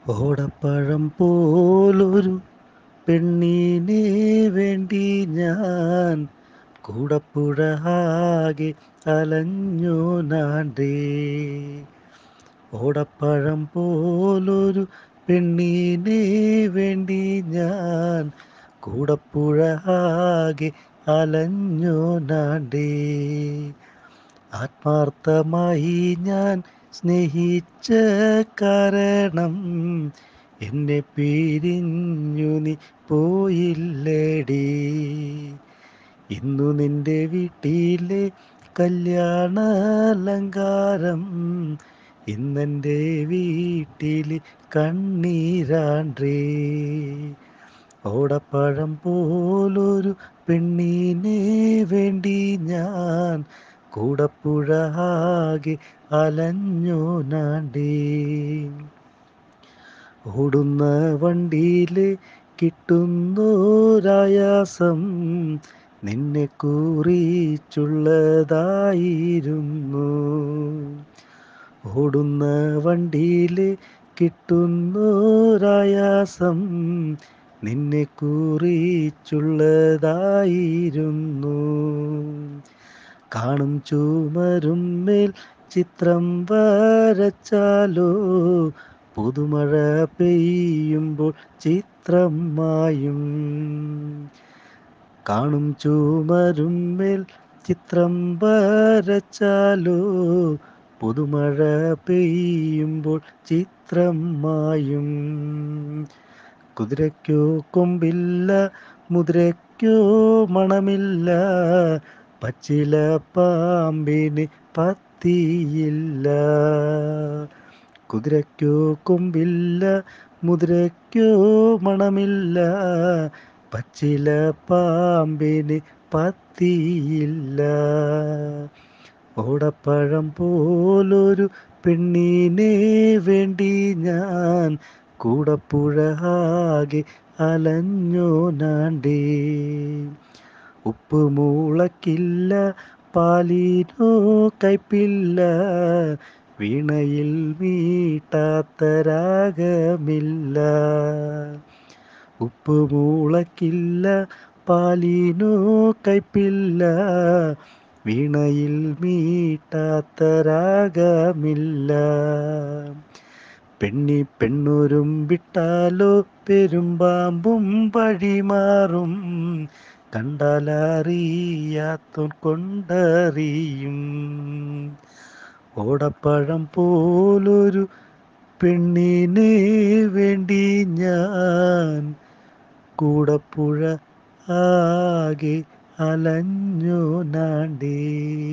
ഓടപ്പഴം പോലൊരു പെണ്ണിനെ വേണ്ടി ഞാൻ കൂടപ്പുഴ ആകെ അലഞ്ഞു നാണ്ടേ ഓടപ്പഴം പോലൊരു പെണ്ണിനെ വേണ്ടി ഞാൻ കൂടപ്പുഴ ആകെ അലഞ്ഞു നാണ്ടേ ആത്മാർത്ഥമായി ഞാൻ സ്നേഹിച്ച കാരണം എന്നെ പിരിഞ്ഞു നീ പോയില്ലേടി ഇന്നു നിന്റെ വീട്ടിലെ കല്യാണാലങ്കാരം ഇന്നെൻ്റെ വീട്ടിൽ കണ്ണീരാണ്ടേ ഓടപ്പഴം പോലൊരു പെണ്ണിനെ വേണ്ടി ഞാൻ കൂടപ്പുഴ ആകെ അലഞ്ഞു നാണ്ടേ ഓടുന്ന വണ്ടിയില് കിട്ടുന്നോരായാസം നിന്നെ കുറിച്ചുള്ളതായിരുന്നു ഓടുന്ന വണ്ടിയില് കിട്ടുന്നോരായാസം നിന്നെ കുറിച്ചുള്ളതായിരുന്നു കാണും ചുമരും മേൽ ചിത്രം വരച്ചാലോ പുതുമഴ പെയ്യുമ്പോൾ ചിത്രം മായും കാണും ചുമരും മേൽ ചിത്രം വരച്ചാലോ പുതുമഴ പെയ്യുമ്പോൾ ചിത്രം മായും കുതിരയ്ക്കോ കൊമ്പില്ല മുതിരയ്ക്കോ മണമില്ല പച്ചില പാമ്പിന് പത്തിയില്ല കുതിരയ്ക്കോ കൊമ്പില്ല മുതിരയ്ക്കോ മണമില്ല പച്ചില പാമ്പിന് പത്തിയില്ല ഓടപ്പഴം പോലൊരു പെണ്ണിനെ വേണ്ടി ഞാൻ കൂടപ്പുഴ ആകെ അലഞ്ഞോ നാണ്ടേ ഉപ്പ് മൂളക്കില്ല പാലിനോ കയ്പില്ല വീണയിൽ മീട്ടാത്ത രാഗമില്ല ഉപ്പ് മൂളക്കില്ല പാലിനോ കയ്പില്ല വീണയിൽ മീട്ടാത്ത രാഗമില്ല പെണ്ണി പെണ്ണൂരും വിട്ടാലോ പെരുമ്പാമ്പും വഴിമാറും കണ്ടാലറിയാത്തോൻ കൊണ്ടറിയും ഓടപ്പഴം പോലൊരു പെണ്ണിനെ വേണ്ടി ഞാൻ കൂടപ്പുഴ ആകെ അലഞ്ഞു നാണ്ടേ